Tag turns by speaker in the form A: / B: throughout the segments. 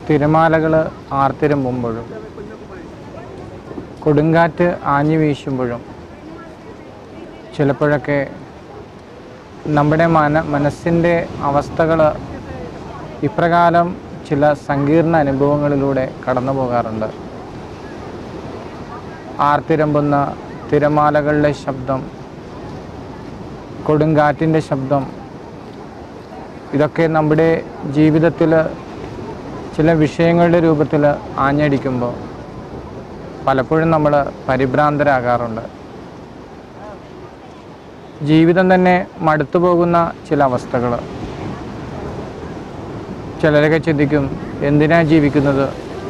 A: തിരമാലകൾ ആർത്തിരമ്പുമ്പോഴും കൊടുങ്കാറ്റ് ആഞ്ഞു വീശുമ്പോഴും ചിലപ്പോഴൊക്കെ നമ്മുടെ മന മനസ്സിൻ്റെ അവസ്ഥകൾ ഇപ്രകാരം ചില സങ്കീർണ അനുഭവങ്ങളിലൂടെ കടന്നു പോകാറുണ്ട് ആർത്തിരമ്പുന്ന തിരമാലകളുടെ ശബ്ദം കൊടുങ്കാറ്റിൻ്റെ ശബ്ദം ഇതൊക്കെ നമ്മുടെ ജീവിതത്തിൽ ചില വിഷയങ്ങളുടെ രൂപത്തിൽ ആഞ്ഞടിക്കുമ്പോൾ പലപ്പോഴും നമ്മൾ പരിഭ്രാന്തരാകാറുണ്ട് ജീവിതം തന്നെ മടുത്തു പോകുന്ന ചില അവസ്ഥകൾ ചിലരൊക്കെ ചിന്തിക്കും എന്തിനാ ജീവിക്കുന്നത്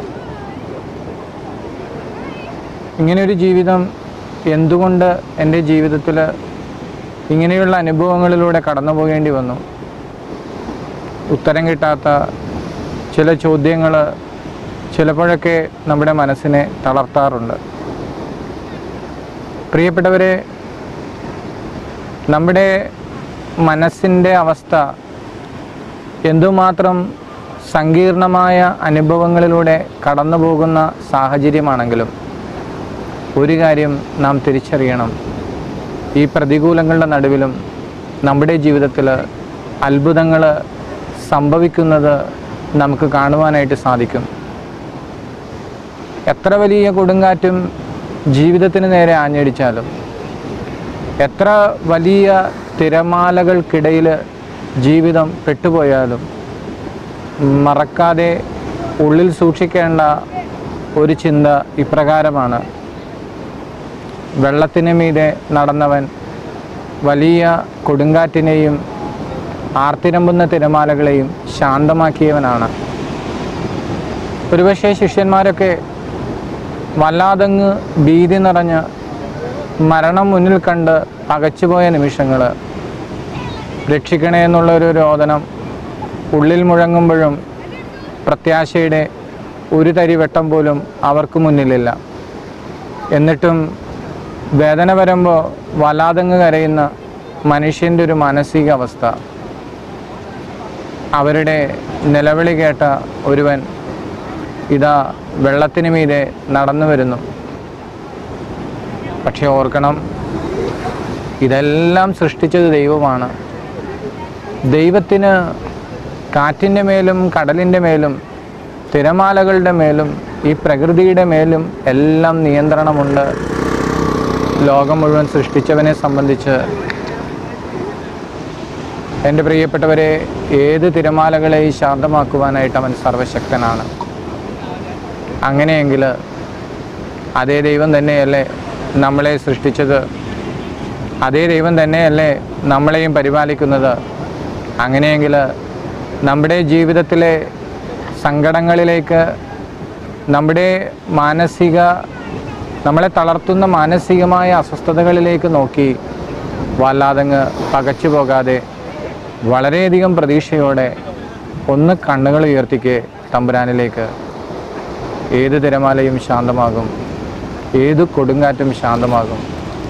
A: ഇങ്ങനെയൊരു ജീവിതം എന്തുകൊണ്ട് എൻ്റെ ജീവിതത്തിൽ ഇങ്ങനെയുള്ള അനുഭവങ്ങളിലൂടെ കടന്നു പോകേണ്ടി വന്നു ഉത്തരം കിട്ടാത്ത ചില ചോദ്യങ്ങൾ ചിലപ്പോഴൊക്കെ നമ്മുടെ മനസ്സിനെ തളർത്താറുണ്ട് പ്രിയപ്പെട്ടവരെ നമ്മുടെ മനസ്സിൻ്റെ അവസ്ഥ എന്തുമാത്രം സങ്കീർണമായ അനുഭവങ്ങളിലൂടെ കടന്നു പോകുന്ന സാഹചര്യമാണെങ്കിലും ഒരു കാര്യം നാം തിരിച്ചറിയണം ഈ പ്രതികൂലങ്ങളുടെ നടുവിലും നമ്മുടെ ജീവിതത്തിൽ അത്ഭുതങ്ങൾ സംഭവിക്കുന്നത് നമുക്ക് കാണുവാനായിട്ട് സാധിക്കും എത്ര വലിയ കൊടുങ്കാറ്റും ജീവിതത്തിന് നേരെ ആഞ്ഞടിച്ചാലും എത്ര വലിയ തിരമാലകൾക്കിടയിൽ ജീവിതം പെട്ടുപോയാലും മറക്കാതെ ഉള്ളിൽ സൂക്ഷിക്കേണ്ട ഒരു ചിന്ത ഇപ്രകാരമാണ് വെള്ളത്തിന് മീതെ നടന്നവൻ വലിയ കൊടുങ്കാറ്റിനെയും ആർത്തിരമ്പുന്ന തിരമാലകളെയും ശാന്തമാക്കിയവനാണ് ഒരുപക്ഷെ ശിഷ്യന്മാരൊക്കെ വല്ലാതങ്ങ് ഭീതി നിറഞ്ഞ് മരണം മുന്നിൽ കണ്ട് പകച്ചുപോയ നിമിഷങ്ങൾ രക്ഷിക്കണേ എന്നുള്ള ഒരു രോദനം ഉള്ളിൽ മുഴങ്ങുമ്പോഴും പ്രത്യാശയുടെ ഒരു തരി വെട്ടം പോലും അവർക്ക് മുന്നിലില്ല എന്നിട്ടും വേദന വരുമ്പോൾ വല്ലാതങ്ങ് കരയുന്ന മനുഷ്യൻ്റെ ഒരു മാനസികാവസ്ഥ അവരുടെ നിലവിളി കേട്ട ഒരുവൻ ഇതാ വെള്ളത്തിന് മീതെ നടന്നു വരുന്നു പക്ഷെ ഓർക്കണം ഇതെല്ലാം സൃഷ്ടിച്ചത് ദൈവമാണ് ദൈവത്തിന് കാറ്റിൻ്റെ മേലും കടലിൻ്റെ മേലും തിരമാലകളുടെ മേലും ഈ പ്രകൃതിയുടെ മേലും എല്ലാം നിയന്ത്രണമുണ്ട് ലോകം മുഴുവൻ സൃഷ്ടിച്ചവനെ സംബന്ധിച്ച് എൻ്റെ പ്രിയപ്പെട്ടവരെ ഏത് തിരമാലകളെയും ശാന്തമാക്കുവാനായിട്ട് അവൻ സർവശക്തനാണ് അങ്ങനെയെങ്കിൽ അതേ ദൈവം തന്നെയല്ലേ നമ്മളെ സൃഷ്ടിച്ചത് അതേ ദൈവം തന്നെയല്ലേ നമ്മളെയും പരിപാലിക്കുന്നത് അങ്ങനെയെങ്കിൽ നമ്മുടെ ജീവിതത്തിലെ സങ്കടങ്ങളിലേക്ക് നമ്മുടെ മാനസിക നമ്മളെ തളർത്തുന്ന മാനസികമായ അസ്വസ്ഥതകളിലേക്ക് നോക്കി വല്ലാതങ്ങ് പകച്ചു പോകാതെ വളരെയധികം പ്രതീക്ഷയോടെ ഒന്ന് കണ്ണുകൾ ഉയർത്തിക്ക് തമ്പുരാനിലേക്ക് ഏത് തിരമാലയും ശാന്തമാകും ഏത് കൊടുങ്കാറ്റും ശാന്തമാകും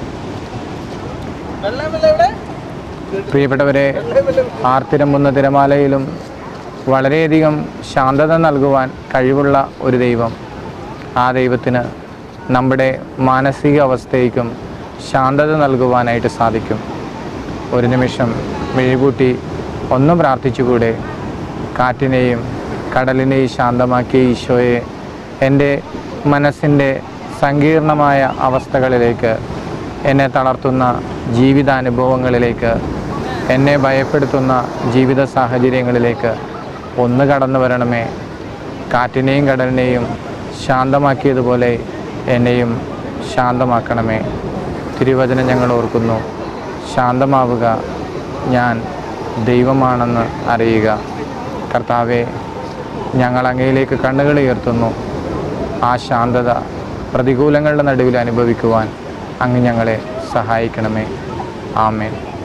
A: പ്രിയപ്പെട്ടവരെ ആർത്തിരമ്പുന്ന തിരമാലയിലും വളരെയധികം ശാന്തത നൽകുവാൻ കഴിവുള്ള ഒരു ദൈവം ആ ദൈവത്തിന് നമ്മുടെ മാനസിക അവസ്ഥയ്ക്കും ശാന്തത നൽകുവാനായിട്ട് സാധിക്കും ഒരു നിമിഷം മെഴുകൂട്ടി ഒന്ന് പ്രാർത്ഥിച്ചുകൂടെ കാറ്റിനെയും കടലിനെയും ശാന്തമാക്കിയ ഈശോയെ എൻ്റെ മനസ്സിൻ്റെ സങ്കീർണമായ അവസ്ഥകളിലേക്ക് എന്നെ തളർത്തുന്ന ജീവിതാനുഭവങ്ങളിലേക്ക് എന്നെ ഭയപ്പെടുത്തുന്ന ജീവിത സാഹചര്യങ്ങളിലേക്ക് ഒന്ന് കടന്നു വരണമേ കാറ്റിനെയും കടലിനെയും ശാന്തമാക്കിയതുപോലെ എന്നെയും ശാന്തമാക്കണമേ തിരുവചനം ഞങ്ങൾ ഓർക്കുന്നു ശാന്തമാവുക ഞാൻ ദൈവമാണെന്ന് അറിയുക കർത്താവെ ഞങ്ങൾ അങ്ങയിലേക്ക് കണ്ണുകൾ ഉയർത്തുന്നു ആ ശാന്തത പ്രതികൂലങ്ങളുടെ നടുവിൽ അനുഭവിക്കുവാൻ അങ്ങ് ഞങ്ങളെ സഹായിക്കണമേ ആമേൻ